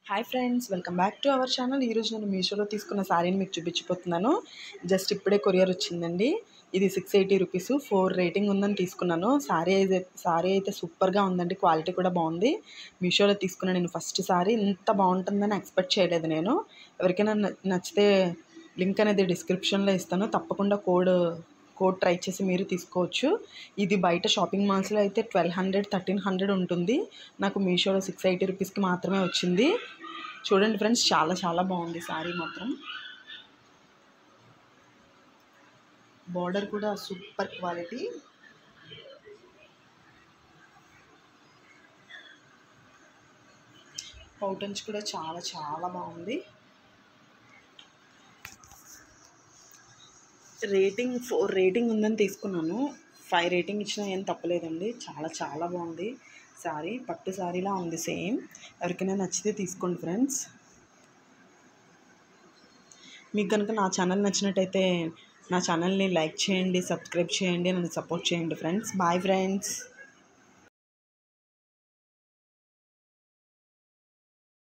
hi friends welcome back to our channel ఈరోజు నేను మీషోలో తీసుకున్న శారీని మీకు చూపించిపోతున్నాను జస్ట్ ఇప్పుడే కొరియర్ వచ్చిందండి ఇది six eighty rupees four rating ఉందని తీసుకున్నాను శారీ అయితే శారీ అయితే సూపర్గా ఉందండి క్వాలిటీ కూడా బాగుంది మీషోలో తీసుకున్న నేను ఫస్ట్ శారీ ఇంత బాగుంటుందని ఎక్స్పెక్ట్ చేయలేదు నేను ఎవరికైనా న- నచ్చితే లింక్ అనేది డిస్క్రిప్షన్లో ఇస్తాను తప్పకుండా కోడ్ కోడ్ ట్రై చేసి మీరు తీసుకోవచ్చు ఇది బయట షాపింగ్ మాల్స్లో అయితే ట్వెల్వ్ హండ్రెడ్ థర్టీన్ హండ్రెడ్ ఉంటుంది నాకు మీషోలో సిక్స్ ఎయిటీ రూపీస్కి మాత్రమే వచ్చింది చూడండి ఫ్రెండ్స్ చాలా చాలా బాగుంది శారీ మాత్రం బార్డర్ కూడా సూపర్ క్వాలిటీ పౌటన్స్ కూడా చాలా చాలా బాగుంది రేటింగ్ ఫోర్ రేటింగ్ ఉందని తీసుకున్నాను ఫైవ్ రేటింగ్ ఇచ్చినా ఏం తప్పలేదండి చాలా చాలా బాగుంది శారీ పట్టు శారీలా ఉంది సేమ్ ఎవరికైనా నచ్చితే తీసుకోండి ఫ్రెండ్స్ మీకు కనుక నా ఛానల్ నచ్చినట్టయితే నా ఛానల్ని లైక్ చేయండి సబ్స్క్రైబ్ చేయండి నన్ను సపోర్ట్ చేయండి ఫ్రెండ్స్ బాయ్ ఫ్రెండ్స్